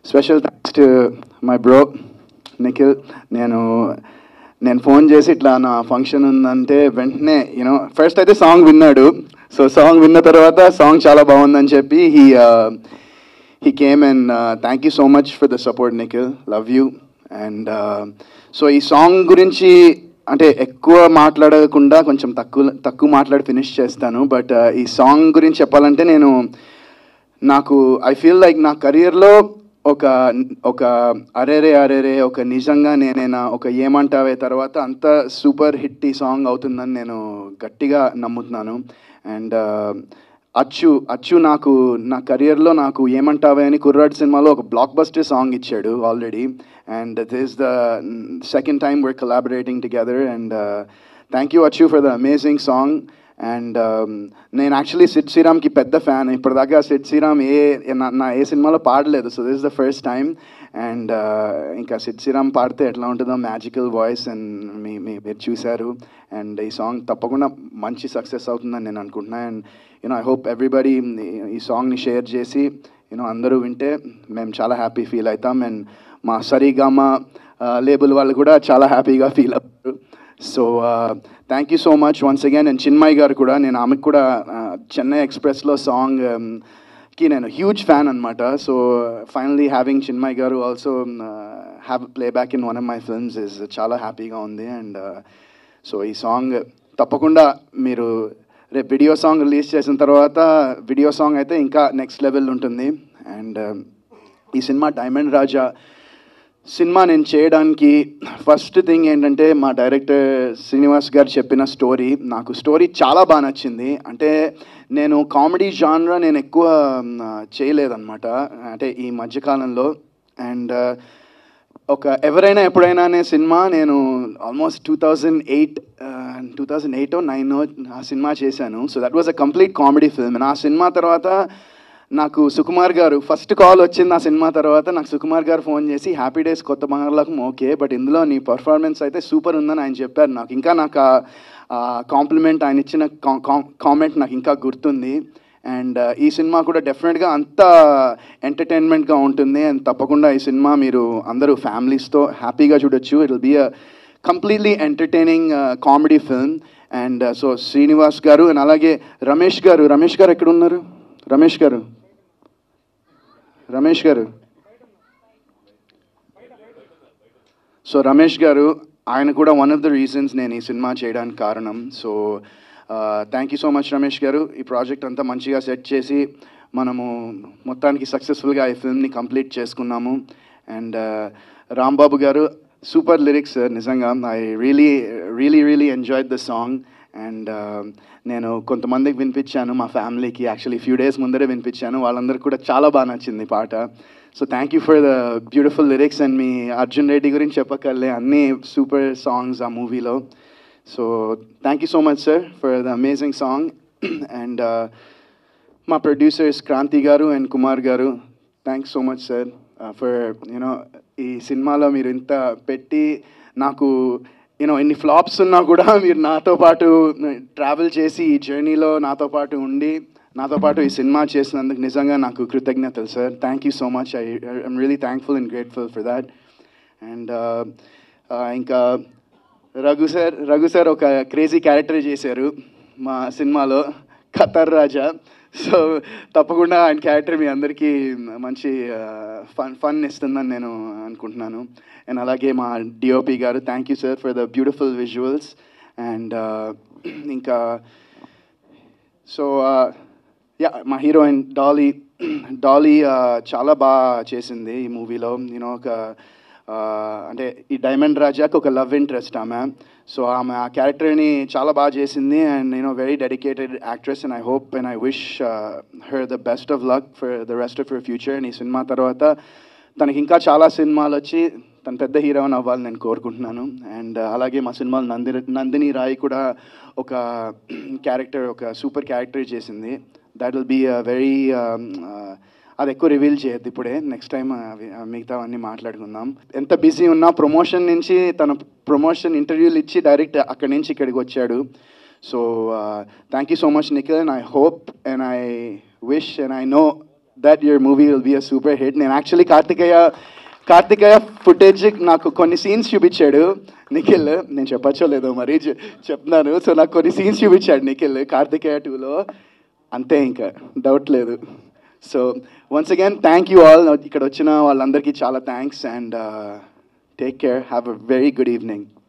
special thanks to my bro Nikhil నేను నేను phone చేసి ఇట్లా నా ఫంక్షన్ ఉందంటే వెంటనే యూనో ఫస్ట్ అయితే సాంగ్ విన్నాడు సో సాంగ్ విన్న తర్వాత సాంగ్ చాలా బాగుందని చెప్పి he he came and thank you so much for the support Nikhil love you and so ఈ సాంగ్ గురించి అంటే ఎక్కువ మాట్లాడకుండా కొంచెం తక్కువ తక్కువ మాట్లాడి ఫినిష్ చేస్తాను బట్ ఈ సాంగ్ గురించి చెప్పాలంటే నేను నాకు ఐ ఫీల్ లైక్ నా కెరియర్లో ఒక ఒక అరేరే అరేరే ఒక నిజంగా నేనేనా ఒక ఏమంటావే తర్వాత అంత సూపర్ హిట్ ఈ సాంగ్ అవుతుందని నేను గట్టిగా నమ్ముతున్నాను అండ్ అచ్చు అచ్చు నాకు నా కెరియర్లో నాకు ఏమంటావే అని కుర్రాడు సినిమాలో ఒక బ్లాక్ బస్టర్ సాంగ్ ఇచ్చాడు already and this the second time we're collaborating together and uh, thank you Achu for the amazing song and నేను యాక్చువల్లీ సిడ్ శ్రీరామ్కి పెద్ద ఫ్యాన్ ఇప్పటిదాకా సిడ్ శ్రీరామ్ ఏ నా- నా ఏ సినిమాలో పాడలేదు so this the first time and ఇంకా సిడ్ శ్రీరామ్ పాడితే ఎట్లా ఉంటుందో మ్యాజికల్ వాయిస్ అండ్ మీ మీ- మీరు చూశారు అండ్ ఈ సాంగ్ తప్పకుండా మంచి సక్సెస్ అవుతుందని నేను అనుకుంటున్నా and you know I hope everybody ఈ సాంగ్ని షేర్ చేసి యూనో అందరూ వింటే మేము చాలా హ్యాపీ ఫీల్ అవుతాం అండ్ మా సరిగమా లేబుల్ వాళ్ళు కూడా చాలా హ్యాపీగా ఫీల్ అవుతారు so thank you so much once again and Chinmayi garu కూడా నేను ఆమెకు కూడా uh, చెన్నై ఎక్స్ప్రెస్లో సాంగ్ కి నేను హ్యూజ్ ఫ్యాన్ అనమాట so finally having Chinmayi garu also have playback in one of my films is చాలా హ్యాపీగా ఉంది అండ్ సో ఈ సాంగ్ తప్పకుండా మీరు రేపు వీడియో సాంగ్ రిలీజ్ చేసిన తర్వాత వీడియో సాంగ్ అయితే ఇంకా నెక్స్ట్ లెవెల్ ఉంటుంది అండ్ ఈ సినిమా డైమండ్ రాజా సినిమా నేను చేయడానికి ఫస్ట్ థింగ్ ఏంటంటే మా డైరెక్టర్ శ్రీనివాస్ గారు చెప్పిన స్టోరీ నాకు స్టోరీ చాలా బాగా నచ్చింది అంటే నేను కామెడీ జాన్రా నేను ఎక్కువ మ్, చేయలేదన్నమాట అంటే ఈ మధ్యకాలంలో అండ్ ఒక ఎవరైనా ఎప్పుడైనా అనే సినిమా నేను almost two thousand eight two thousand eight nine ఆ సినిమా చేశాను so that was a complete comedy film నా సినిమా తర్వాత నాకు సుకుమార్ గారు ఫస్ట్ కాల్ వచ్చింది ఆ సినిమా తర్వాత నాకు సుకుమార్ గారు ఫోన్ చేసి హ్యాపీ డేస్ కొత్త బంగారులకు ఓకే బట్ ఇందులో నీ పర్ఫార్మెన్స్ అయితే సూపర్ ఉందని ఆయన చెప్పారు నాకు ఇంకా నాకు కాంప్లిమెంట్ ఆయన ఇచ్చిన కామెంట్ నాకు ఇంకా గుర్తుంది అండ్ ఈ సినిమా కూడా డెఫినెట్గా అంత ఎంటర్టైన్మెంట్గా ఉంటుంది అండ్ తప్పకుండా ఈ సినిమా మీరు అందరూ ఫ్యామిలీస్తో హ్యాపీగా చూడొచ్చు it will be a completely entertaining comedy film and so Srinivas garu and అలాగే రమేష్ గారు రమేష్ గారు ఎక్కడ ఉన్నారు రమేష్ గారు రమేష్ గారు సో రమేష్ గారు ఆయన కూడా వన్ ఆఫ్ ద రీజన్స్ నేను ఈ సినిమా చేయడానికి కారణం so thank you so much Ramesh garu ఈ ప్రాజెక్ట్ అంతా మంచిగా సెట్ చేసి మనము మొత్తానికి సక్సెస్ఫుల్గా ఈ ఫిల్మ్ని కంప్లీట్ చేసుకున్నాము and Rambabu garu super lyrics నిజంగా I really really really enjoyed the song and నేను కొంతమందికి వినిపించాను మా ఫ్యామిలీకి యాక్చువల్లీ ఫ్యూ డేస్ ముందరే వినిపించాను వాళ్ళందరికీ కూడా చాలా బాగా నచ్చింది పాట so thank you for the beautiful lyrics and మీ అర్జున్ రెడ్డి గురించి చెప్పకర్లే అన్ని సూపర్ సాంగ్స్ ఆ మూవీలో so thank you so much sir for the amazing song and మా producers Kranti garu and Kumar garu thanks so much sir for you know ఈ సినిమాలో మీరు ఇంత పెట్టి నాకు యూనో ఎన్ని ఫ్లాప్స్ ఉన్నా కూడా మీరు నాతో పాటు ట్రావెల్ చేసి ఈ జర్నీలో నాతో పాటు ఉండి నాతో పాటు ఈ సినిమా చేసినందుకు నిజంగా నాకు కృతజ్ఞతలు sir thank you so much I I'm really thankful and grateful for that and ఇంకా రఘు సార్ రఘు సార్ ఒక క్రేజీ క్యారెక్టర్ చేశారు మా సినిమాలో ఖతర్ రాజా సో తప్పకుండా ఆయన క్యారెక్టర్ మీ అందరికీ మంచి ఫన్ ఫన్ ఇస్తుందని నేను అనుకుంటున్నాను అండ్ అలాగే మా DOP garu thank you sir for the beautiful visuals and ఇంకా సో యా మా హీరోయిన్ డాలీ డాలీ చాలా బాగా చేసింది ఈ మూవీలో నేను ఒక uh, అంటే ఈ డైమండ్ రాజాకి ఒక లవ్ ఇంట్రెస్ట్ ఆమె సో ఆమె ఆ క్యారెక్టర్ని చాలా బాగా చేసింది అండ్ నేను very dedicated actress and I hope and I wish her the best of luck for the rest of your future and ఈ సినిమా తర్వాత తనకి ఇంకా చాలా సినిమాలు వచ్చి తను పెద్ద హీరోయిన్ అవ్వాలని నేను కోరుకుంటున్నాను అండ్ అలాగే మా సినిమాలో నంది నందిని రాయ్ కూడా ఒక క్యారెక్టర్ ఒక సూపర్ క్యారెక్టర్ చేసింది దట్ విల్ బీ వెరీ అది ఎక్కువ రివీల్ చేయొద్దు ఇప్పుడే నెక్స్ట్ టైం మిగతావన్నీ మాట్లాడుకుందాం ఎంత బిజీ ఉన్నా ప్రమోషన్ నుంచి తన ప్రమోషన్ ఇంటర్వ్యూలు ఇచ్చి డైరెక్ట్ అక్కడి నుంచి ఇక్కడికి వచ్చాడు so thank you so much Nikhil and I hope and I wish and I know that your movie will be a super hit నేను యాక్చువల్లీ కార్తికేయ కార్తికేయ ఫుటేజ్ నాకు కొన్ని సీన్స్ చూపించాడు నిఖిల్ నేను చెప్పచ్చో లేదో మరి చె- చెప్తున్నాను సో నాకు కొన్ని సీన్స్ చూపించాడు నిఖిల్ కార్తికేయ టూలో అంతే ఇంకా డౌట్ లేదు so once again thank you all ఇక్కడ వచ్చిన వాళ్ళందరికీ చాలా thanks and take care have a very good evening